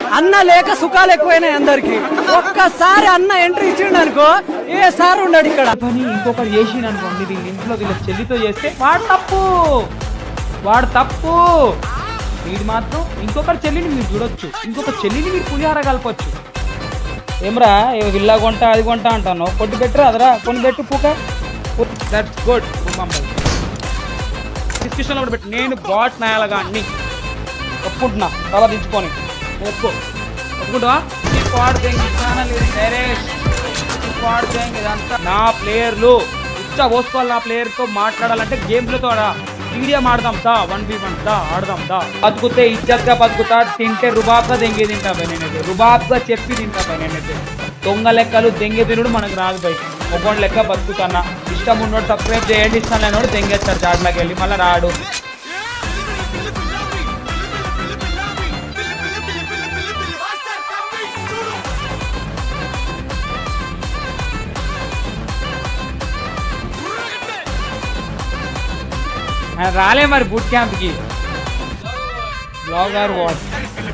అన్న లేక సుఖాలు ఎక్కువైనాయి అందరికి ఒక్కసారి అన్న ఎంట్రీ ఇచ్చిండు అనుకో ఏ సార్ ఉండడు ఇక్కడ పని ఇంకొకటి చేసిన అనుకోండి వీళ్ళ ఇంట్లో వీళ్ళ చెల్లితో చేస్తే వాడు తప్పు వాడు తప్పు వీడు మాత్రం ఇంకొకరి చెల్లిని మీరు చూడొచ్చు ఇంకొక చెల్లిని మీరు పులిహార కలపొచ్చు ఏమ్రా ఏ విల్లా కొంట అది కొంట అంటాను కొట్టి పెట్టరు అదరా కొన్ని పెట్టు పూక దట్స్ గుడ్ డిస్కషన్లో కూడా పెట్టి నేను బాట్ నాయాలగా అన్ని ఒప్పుకుంటున్నా తల దించుకొని ఒప్పుకో ఒప్పుకుంటావా ఈ పాడు దేంగి ఛానల్ ఇది డైరెక్ట్ ఈ పాడు దేంగి ఇదంతా నా ప్లేయర్లు ఇచ్చా పోసుకోవాలి నా ప్లేయర్తో మాట్లాడాలంటే గేమ్లతో ఆడా వీడియో ఆడదాం దా వన్ బి వన్ దా ఆడదాం దా బతుకుతే ఇజ్జత్గా బతుకుతా తింటే రుబాబ్గా దెంగే తింటా బై నేనైతే రుబాబ్గా చెప్పి తింటా బై నేనైతే దొంగ లెక్కలు దెంగే తినుడు మనకు రాదు బై ఒకటి లెక్క బతుకుతున్నా ఇష్టం ఉన్నోడు సబ్స్క్రైబ్ చేయండి ఇష్టం లేనోడు దెంగేస్తారు చాట్లోకి వెళ్ళి మళ్ళీ రాడు ఆయన రాలే మరి బూట్ క్యాంప్కి బ్లాగర్ వాట్